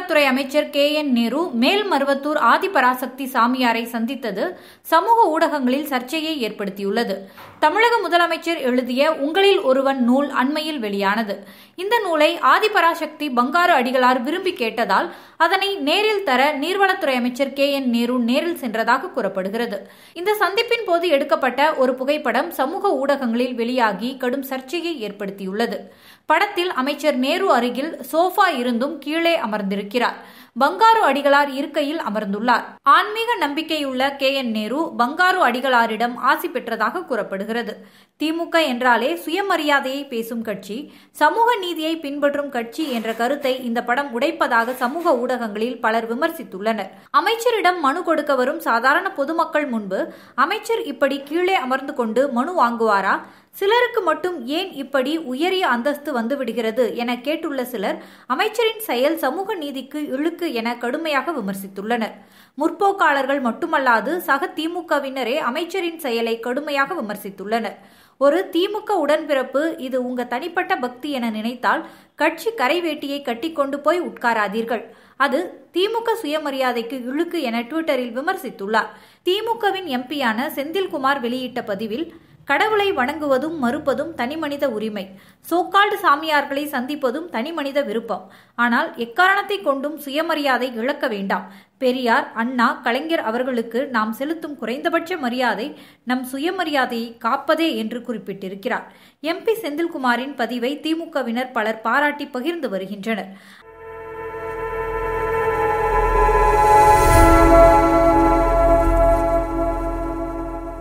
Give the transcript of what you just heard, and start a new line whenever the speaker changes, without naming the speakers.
நீர்வளத்துறை அமைச்சர் K N Nehru Melmaruvathur Adiparasakthi சாமியாரை சந்தித்தது சமூக ஊடகங்களில் சர்ச்சையை ஏற்படுத்தியுள்ளது தமிழக முதலமைச்சர் எழுதிய உங்களில் ஒருவன் நூல் அண்மையில் வெளியானது இந்த நூலை ஆதிபராசக்தி பங்காரு அடிகளார் விரும்பி கேட்டதால் அதனை நேரில் தர நீர்வளத்துறை அமைச்சர் கே என் நேரு நேரில் சென்றதாக கூறப்படுகிறது இந்த சந்திப்பின் போது எடுக்கப்பட்ட ஒரு புகைப்படம் சமூக ஊடகங்களில் வெளியாகி கடும் சர்ச்சையை ஏற்படுத்தியுள்ளது படத்தில் அமைச்சர் நேரு அருகில் சோஃபா இருந்தும் கீழே அமர்ந்திருக்கிறார் பங்காரு அடிகளார் இருக்கையில் அமர்ந்துள்ளார் ஆன்மீக நம்பிக்கையுள்ள கே என் நேரு பங்காரு அடிகளாரிடம் ஆசி பெற்றதாக கூறப்படுகிறது திமுக என்றாலே சுயமரியாதையை பேசும் கட்சி சமூக நீதியை பின்பற்றும் கட்சி என்ற கருத்தை இந்த படம் உடைப்பதாக சமூக ஊடகங்களில் பலர் விமர்சித்துள்ளனர் அமைச்சரிடம் மனு கொடுக்க வரும் சாதாரண பொதுமக்கள் முன்பு அமைச்சர் இப்படி கீழே அமர்ந்து கொண்டு மனு வாங்குவாரா சிலருக்கு மட்டும் ஏன் இப்படி உயரிய அந்தஸ்து வந்துவிடுகிறது என கேட்டுள்ள சிலர் அமைச்சரின் செயல் சமூக நீதிக்கு இழுக்கு என கடுமையாக விமர்சித்துள்ளனர் முற்போக்காளர்கள் மட்டுமல்லாது சக திமுகவினரே அமைச்சரின் செயலை கடுமையாக விமர்சித்துள்ளனர் ஒரு திமுக உடன்பிறப்பு இது உங்க தனிப்பட்ட பக்தி என நினைத்தால் கட்சி கரைவேட்டியை கட்டிக்கொண்டு போய் உட்காராதீர்கள் அது திமுக சுயமரியாதைக்கு இழுக்கு என ட்விட்டரில் விமர்சித்துள்ளார் திமுகவின் எம்பியான செந்தில்குமார் வெளியிட்ட பதிவில் கடவுளை வணங்குவதும் மறுப்பதும் தனிமனித உரிமை சோக்கால்டு சாமியார்களை சந்திப்பதும் தனிமனித விருப்பம் ஆனால் எக்காரணத்தை கொண்டும் சுயமரியாதை இழக்க வேண்டாம் பெரியார் அண்ணா கலைஞர் அவர்களுக்கு நாம் செலுத்தும் குறைந்தபட்ச மரியாதை நம் சுயமரியாதையை காப்பதே என்று குறிப்பிட்டிருக்கிறார் எம்பி செந்தில்குமாரின் பதிவை திமுகவினர் பலர் பாராட்டி பகிர்ந்து வருகின்றனர்